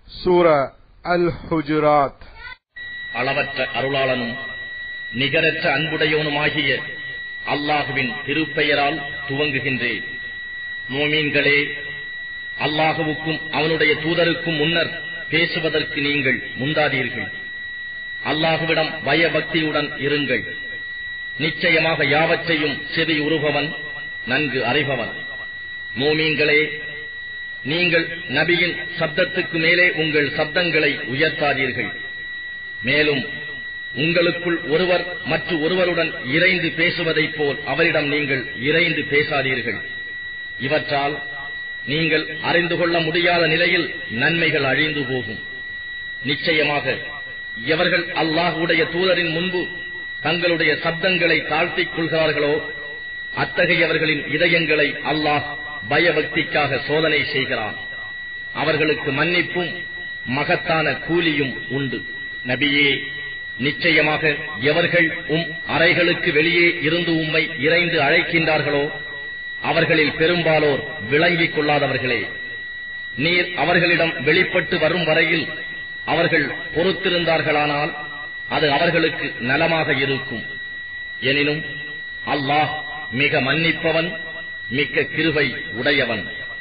சூர அல் ஹுஜுராத் அளவற்ற அருளாளனும் நிகரற்ற அன்புடையவனுமாகிய அல்லாஹுவின் திருப்பெயரால் துவங்குகின்றேன் மோமீன்களே அல்லாஹுவுக்கும் அவனுடைய தூதருக்கும் முன்னர் பேசுவதற்கு நீங்கள் முந்தாதீர்கள் அல்லாஹுவிடம் பயபக்தியுடன் இருங்கள் நிச்சயமாக யாவற்றையும் செவி உருபவன் நன்கு அறிபவன் மோமீன்களே நீங்கள் நபியின் சப்தத்துக்கு மேலே உங்கள் சப்தங்களை உயர்த்தாதீர்கள் மேலும் உங்களுக்குள் ஒருவர் மற்ற ஒருவருடன் இறைந்து பேசுவதைப் போல் அவரிடம் நீங்கள் இறைந்து பேசாதீர்கள் இவற்றால் நீங்கள் அறிந்து கொள்ள முடியாத நிலையில் நன்மைகள் அழிந்து போகும் நிச்சயமாக எவர்கள் அல்லாஹுடைய தூதரின் முன்பு தங்களுடைய சப்தங்களை தாழ்த்திக் கொள்கிறார்களோ அத்தகையவர்களின் இதயங்களை அல்லாஹ் பயபக்திக்காக சோதனை செய்கிறான் அவர்களுக்கு மன்னிப்பும் மகத்தான கூலியும் உண்டு நபியே நிச்சயமாக எவர்கள் உம் அறைகளுக்கு வெளியே இருந்து உம்மை இறைந்து அழைக்கின்றார்களோ அவர்களில் பெரும்பாலோர் விளங்கிக் கொள்ளாதவர்களே நீர் அவர்களிடம் வெளிப்பட்டு வரும் வரையில் அவர்கள் பொறுத்திருந்தார்களானால் அது அவர்களுக்கு நலமாக இருக்கும் எனினும் அல்லாஹ் மிக மன்னிப்பவன் மிக்க கிருபை உடையவன்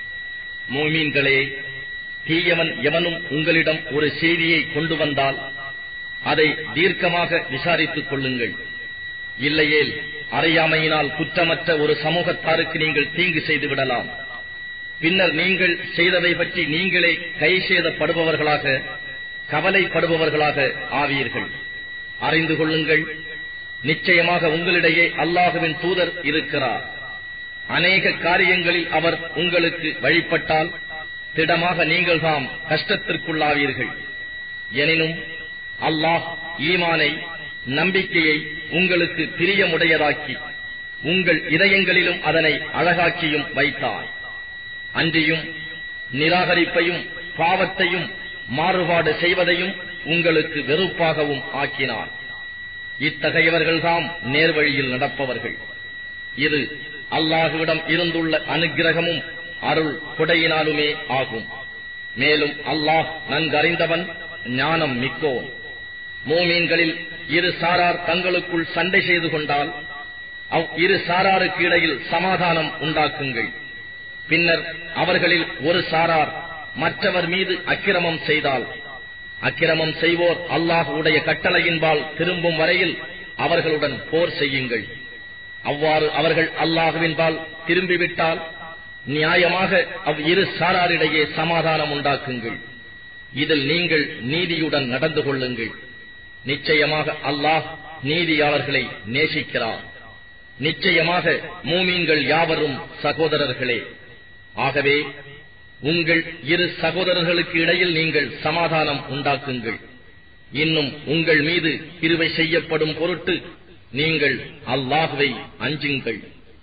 மூமீன்களே தீயவன் எவனும் உங்களிடம் ஒரு செய்தியை கொண்டு வந்தால் அதை தீர்க்கமாக விசாரித்துக் கொள்ளுங்கள் இல்லையேல் அறியாமையினால் குற்றமற்ற ஒரு சமூகத்தாருக்கு நீங்கள் தீங்கு செய்து விடலாம் பின்னர் நீங்கள் செய்ததை பற்றி நீங்களே கை சேதப்படுபவர்களாக கவலைப்படுபவர்களாக ஆவீர்கள் அறிந்து கொள்ளுங்கள் நிச்சயமாக உங்களிடையே அல்லாஹுவின் தூதர் இருக்கிறார் அநேக காரியங்களில் அவர் உங்களுக்கு வழிபட்டால் திடமாக நீங்கள் தாம் கஷ்டத்திற்குள்ளாவீர்கள் எனினும் அல்லாஹ் ஈமானை நம்பிக்கையை உங்களுக்கு பிரியமுடையதாக்கி உங்கள் இதயங்களிலும் அதனை அழகாக்கியும் வைத்தார் அன்றியும் நிராகரிப்பையும் பாவத்தையும் மாறுபாடு செய்வதையும் உங்களுக்கு வெறுப்பாகவும் ஆக்கினார் இத்தகையவர்கள்தாம் நேர்வழியில் நடப்பவர்கள் இது அல்லாஹுவிடம் இருந்துள்ள அனுக்கிரகமும் அருள் கொடையினாலுமே ஆகும் மேலும் அல்லாஹ் நன்கறிந்தவன் ஞானம் மிக்கோன் மோமீன்களில் இரு சாரார் தங்களுக்குள் சண்டை செய்து கொண்டால் அவ் இரு சாராருக்கு இடையில் சமாதானம் உண்டாக்குங்கள் பின்னர் அவர்களில் ஒரு சாரார் மற்றவர் மீது அக்கிரமம் செய்தால் அக்கிரமம் செய்வோர் அல்லாஹுடைய கட்டளையின்பால் திரும்பும் வரையில் அவர்களுடன் போர் செய்யுங்கள் அவ்வாறு அவர்கள் அல்லாஹுவின்பால் திரும்பிவிட்டால் நியாயமாக அவ் இரு சாராரிடையே சமாதானம் உண்டாக்குங்கள் இதில் நீங்கள் நீதியுடன் நடந்து கொள்ளுங்கள் நிச்சயமாக அல்லாஹ் நீதியாளர்களை நேசிக்கிறார் நிச்சயமாக மூமீன்கள் யாவரும் சகோதரர்களே ஆகவே உங்கள் இரு சகோதரர்களுக்கு இடையில் நீங்கள் சமாதானம் உண்டாக்குங்கள் இன்னும் உங்கள் மீது கிருவை செய்யப்படும் பொருட்டு நீங்கள் அல்லாஹுவை அஞ்சுங்கள்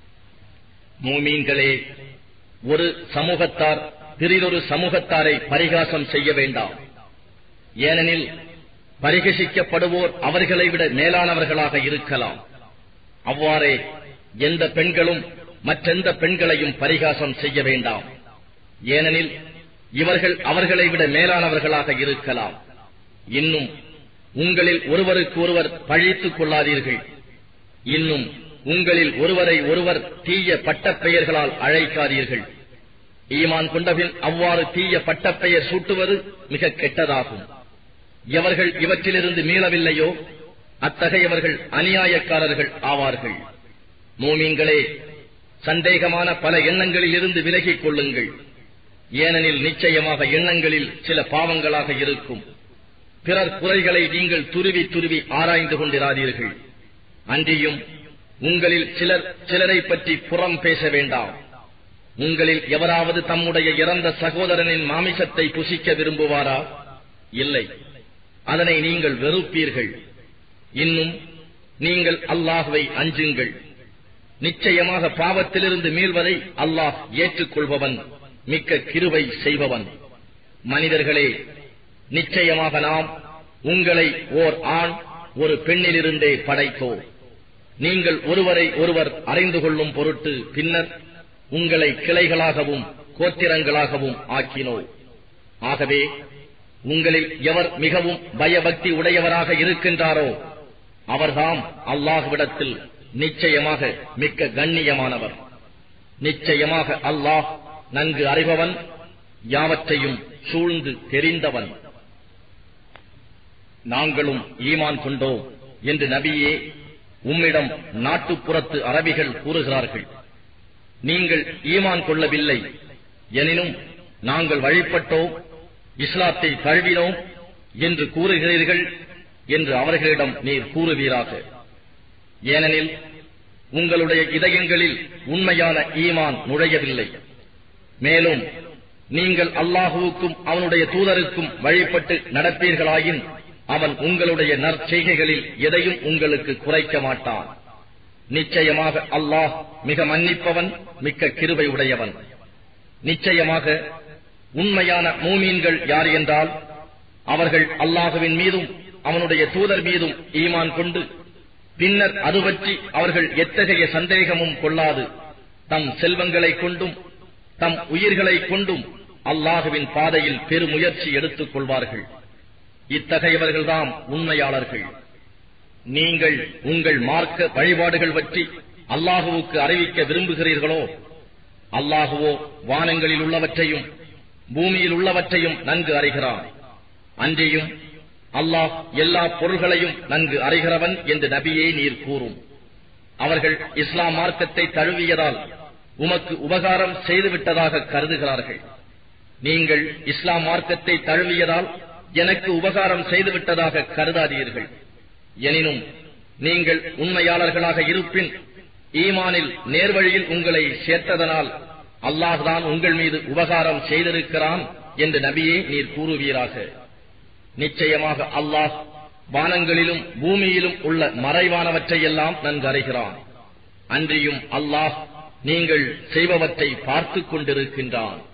மூமீன்களே ஒரு சமூகத்தார் பிறிதொரு சமூகத்தாரை பரிகாசம் செய்ய வேண்டாம் ஏனெனில் பரிகசிக்கப்படுவோர் அவர்களை விட மேலானவர்களாக இருக்கலாம் அவ்வாறே எந்த பெண்களும் மற்றெந்த பெண்களையும் பரிகாசம் செய்ய வேண்டாம் ஏனெனில் இவர்கள் அவர்களை விட மேலானவர்களாக இருக்கலாம் இன்னும் உங்களில் ஒருவருக்கு ஒருவர் பழித்துக் கொள்ளாதீர்கள் இன்னும் உங்களில் ஒருவரை ஒருவர் தீய பட்டப்பெயர்களால் அழைக்காதீர்கள் ஈமான் கொண்டபின் அவ்வாறு தீய பட்டப்பெயர் சூட்டுவது மிக கெட்டதாகும் எவர்கள் இவற்றிலிருந்து மீளவில்லையோ அத்தகையவர்கள் அநியாயக்காரர்கள் ஆவார்கள் மோமீன்களே சந்தேகமான பல எண்ணங்களில் இருந்து விலகிக் கொள்ளுங்கள் ஏனெனில் நிச்சயமாக எண்ணங்களில் சில பாவங்களாக இருக்கும் பிறர் குறைகளை நீங்கள் துருவி துருவி ஆராய்ந்து கொண்டிராதீர்கள் அன்றியும் உங்களில் சிலர் சிலரை பற்றி புறம் பேச வேண்டாம் உங்களில் எவராவது தம்முடைய இறந்த சகோதரனின் மாமிசத்தை புசிக்க விரும்புவாரா இல்லை அதனை நீங்கள் வெறுப்பீர்கள் இன்னும் நீங்கள் அல்லாஹுவை அஞ்சுங்கள் நிச்சயமாக பாவத்திலிருந்து மீள்வதை அல்லாஹ் ஏற்றுக்கொள்பவன் மிக்க கிருவை செய்பவன் மனிதர்களே நிச்சயமாக நாம் உங்களை ஓர் ஆண் ஒரு பெண்ணிலிருந்தே படைத்தோம் நீங்கள் ஒருவரை ஒருவர் அறிந்து கொள்ளும் பொருட்டு பின்னர் உங்களை கிளைகளாகவும் கோத்திரங்களாகவும் ஆக்கினோம் ஆகவே உங்களில் எவர் மிகவும் பயபக்தி உடையவராக இருக்கின்றாரோ அவர்தாம் அல்லாஹ்விடத்தில் நிச்சயமாக மிக்க கண்ணியமானவர் நிச்சயமாக அல்லாஹ் நன்கு அறிபவன் யாவற்றையும் சூழ்ந்து தெரிந்தவன் நாங்களும் ஈமான் கொண்டோம் என்று நபியே உம்மிடம் நாட்டுப்புறத்து அரபிகள் கூறுகிறார்கள் நீங்கள் ஈமான் கொள்ளவில்லை எனினும் நாங்கள் வழிபட்டோம் இஸ்லாத்தை தழுவினோம் என்று கூறுகிறீர்கள் என்று அவர்களிடம் நீர் கூறுவீராக ஏனெனில் உங்களுடைய இதயங்களில் உண்மையான ஈமான் நுழையவில்லை மேலும் நீங்கள் அல்லாஹுவுக்கும் அவனுடைய தூதருக்கும் வழிபட்டு நடப்பீர்களாயின் அவன் உங்களுடைய நற்செய்கைகளில் எதையும் உங்களுக்கு குறைக்க மாட்டான் நிச்சயமாக அல்லாஹ் மிக மன்னிப்பவன் மிக்க கிருபை உடையவன் நிச்சயமாக உண்மையான மூமீன்கள் யார் என்றால் அவர்கள் அல்லாஹுவின் மீதும் அவனுடைய தூதர் மீதும் ஈமான் கொண்டு பின்னர் அது பற்றி அவர்கள் எத்தகைய சந்தேகமும் கொள்ளாது தம் செல்வங்களைக் கொண்டும் தம் உயிர்களைக் கொண்டும் அல்லாஹுவின் பாதையில் பெருமுயற்சி எடுத்துக் கொள்வார்கள் இத்தகையவர்கள்தாம் உண்மையாளர்கள் நீங்கள் உங்கள் மார்க்க வழிபாடுகள் பற்றி அல்லாஹுவுக்கு அறிவிக்க விரும்புகிறீர்களோ அல்லாஹுவோ வானங்களில் உள்ளவற்றையும் பூமியில் உள்ளவற்றையும் நன்கு அறிகிறான் அன்றியும் அல்லாஹ் எல்லா பொருள்களையும் நன்கு அறிகிறவன் என்று நபியே நீர் கூறும் அவர்கள் இஸ்லாம் மார்க்கத்தை தழுவியதால் உமக்கு உபகாரம் செய்துவிட்டதாக கருதுகிறார்கள் நீங்கள் இஸ்லாம் மார்க்கத்தை தழுவியதால் எனக்கு உபகாரம் செய்துவிட்டதாக கருதாதீர்கள் எனினும் நீங்கள் உண்மையாளர்களாக இருப்பின் ஈமானில் நேர்வழியில் உங்களை சேர்த்ததனால் அல்லாஹ்தான் உங்கள் மீது உபகாரம் செய்திருக்கிறான் என்று நபியே நீர் கூறுவீராக நிச்சயமாக அல்லாஹ் வானங்களிலும் பூமியிலும் உள்ள மறைவானவற்றையெல்லாம் நன்கு அறிகிறான் அன்றியும் அல்லாஹ் நீங்கள் செய்பவற்றை பார்த்துக் கொண்டிருக்கின்றான்